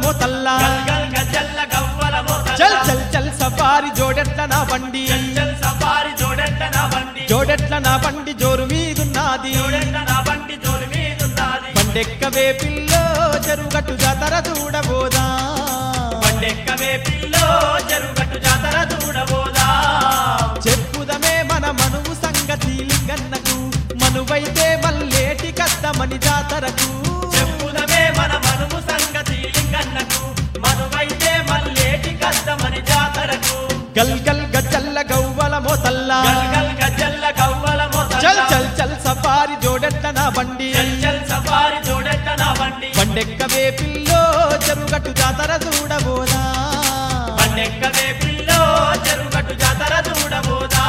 మోతల్లా గల్ గల్ గజల్ల గవ్వల మోతల్ల చల్ చల్ చల్ సఫారి జోడెట్ల నా బండి చల్ చల్ సఫారి జోడెట్ట నా బండి జోడెట్ల నా బండి జోరు మీదున్నది జోడెట్ట నా బండి జోరు మీదున్నది బండెక్కవే పిల్లో చెరుగట్టు జాతర చూడబోదా బండెక్కవే పిల్లో చెరుగట్టు జాతర చూడబోదా చెప్పుదమే మన మనువు సంగతి లింగన్నకు మనువైతే మల్లేటి కద్దమని జాతరకు చెప్పుదమే మన మనుము సంగతి లింగన్నకు మనువైతే మల్లేటి కష్టమని జాతరకు గల్ గల్ గజల్ల గవ్వల మోతల్లా గల్ గల్ గజల్ల గవ్వల మోతల్ల చల్ చల్ చల్ సఫారి జోడెట్ల నా బండి చల్ చల్ సఫారి జోడెట్ట నా బండి బండెక్కవే పిల్లో చెరుగట్టు జాతర చూడబోదా బండెక్కవే పిల్లో చెరుగట్టు జాతర చూడబోదా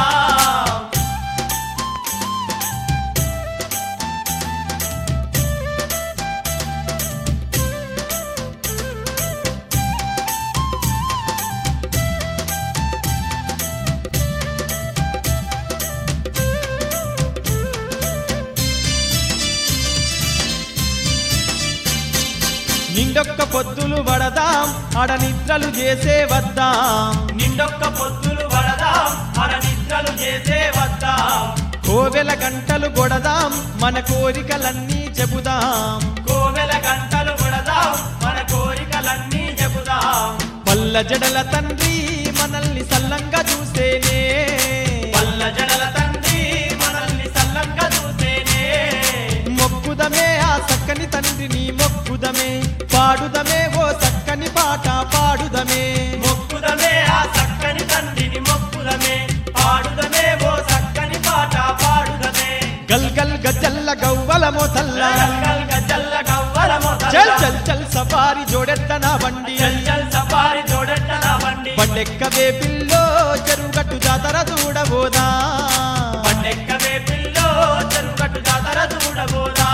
నిండొక్క పొద్దులు పడదాం ఆడ నిద్రలు చేసే వద్దాం నిండొక్క పొద్దులు పడదాం మన నిద్రలు చేసే వద్దాం కోవెల గంటలు కొడదాం మన కోరికలన్నీ చెబుదాం కోవెల గంటలు కొడదాం మన కోరికలన్నీ చెబుదాం పల్ల జడల తండ్రి మనల్ని సల్లంగా చూసేనే పల్ల జడల తండ్రి మనల్ని సల్లంగా చూసేనే మొక్కుదమే ఆ చక్కని తండ్రిని మొక్కుదమే పాడుదమే ఓ చక్కని పాట పాడుదమే మొక్కుదమే ఆ చక్కని తండ్రిని మొక్కుదమే పాడుదమే ఓ చక్కని పాట పాడుదమే గల్ గల్ గజల్ల గవ్వల మోతల్లా గల్ గజల్ల గవ్వల మోతల్ల. చల్ చల్ చల్ సఫారి జోడెట్ట నా బండి చల్ చల్ సఫారి జోడెట్ట నా బండి బండెక్కవే పిల్లో చెరుగట్టు జాతర చూడబోదా బండెక్కవే పిల్లో చెరుగట్టు జాతర చూడబోదా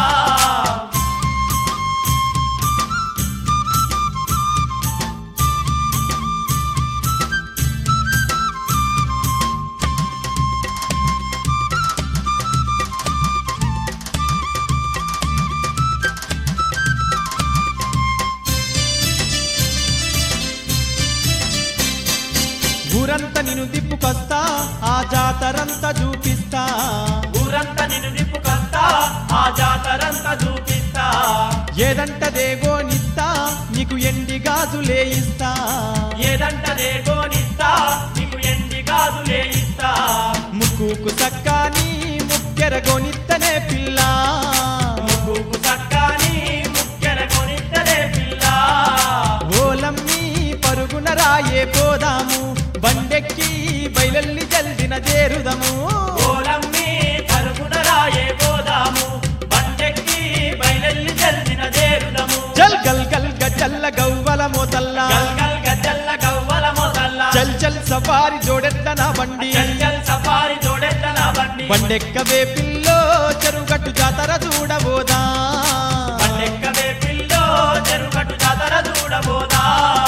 ఊరంతా నిన్ను దిప్పుకొస్తా ఆ జాతరంతా చూపిస్తా ఊరంతా నిన్ను నిప్పుకొస్తా ఆ జాతరంతా చూపిస్తా ఏదంటదేగో నిస్తా నీకు ఎండి గాజులే ఇస్తా ఏదంటదే గోనిస్తా నీకు ఎండి గాజులే ఇస్తా ముక్కుకు సక్కాని ముక్కెర గోనిత్తనే పిల్ల ముగ్గుకు చక్కని ముక్కెర కొనిద్దలే పిల్ల ఓలమ్మి పరుగున రాయే పోదాము బండెక్కి బయలల్లి జల్దిన చేరుదము ఓలమ్మి పరుగున రాయే పోదాము బండెక్కి బయలెల్లి జల్దిన చేరుదము చల్ గల్ గల్ గజల్ల గవ్వల మోతల్లా గల్ గల్ గజల్ల గవ్వల మొదల్ల చల్ చల్ సఫారి జోడెట్ట నా బండి చల్ చల్ సఫారి జోడెట్ట నా బండి బండెక్కవే పిల్లో చెరుగట్టు జాతర చూడబోదా బండెక్కవే పిల్లో చెరుగట్టు జాతర చూడబోదా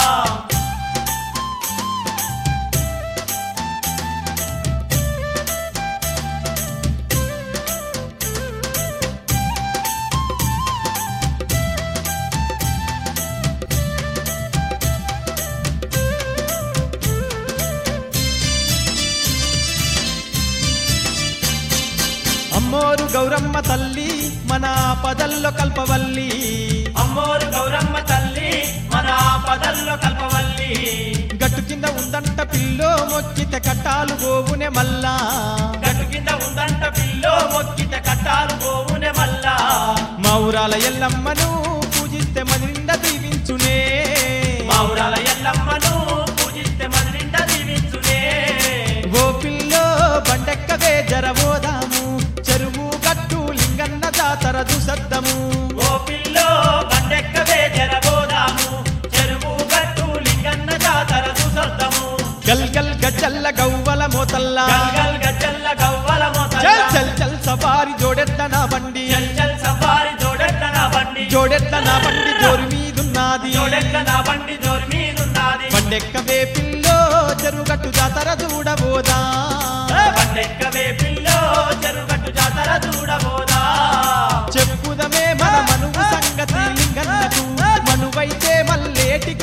అమ్మోరు గౌరమ్మ తల్లి మన పదల్లో కల్పవల్లి అమ్మోరు గౌరమ్మ తల్లి మన పదల్లో కల్పవల్లి గట్టు కింద ఉందంట పిల్లో మొక్కిత కట్టాలు గోవునే మల్లా గట్టు కింద ఉందంట పిల్లో మొక్కిత కట్టాలు పోవునే మల్లా మా ఊరాల ఎల్లమ్మను పూజిస్తే మది నిండా దీవించునే మా ఊరాల ఎల్లమ్మను పూజిస్తే మన నిండా దీవించునే ఓ పిల్లో బండెక్కవే జరబోదాము చెరువు గట్టు లింగన్న జాతర దుసద్దము ఓ పిల్లో బండెక్కవే జరబోదాము చెరువు గట్టు లింగన్న జాతర చూసొద్దాము గల్ గల్ గజల్ల గవ్వల మోతల్లా గల్ గల్ గజల్ల గవ్వల మోతల్ల. చల్ చల్ చల్ సఫారి జోడెట్ట నా బండి చల్ చల్ సఫారి జోడెట్ట నా బండి జోడెట్ట నా బండి జోరు మీదున్నది జోడెట్ట నా బండి జోరు మీదున్నది బండెక్కవే పిల్లో చెరుగట్టు జాతర చూడబోదా బండెక్కవే పిల్లో చెరుగట్టు జాతర చూడబోదా చెప్పుదమే మన మనువు సంగతి లింగన్నకు మనువైతే మల్లేటి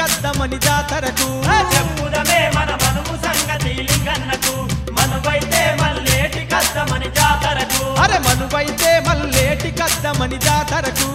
జాతరకు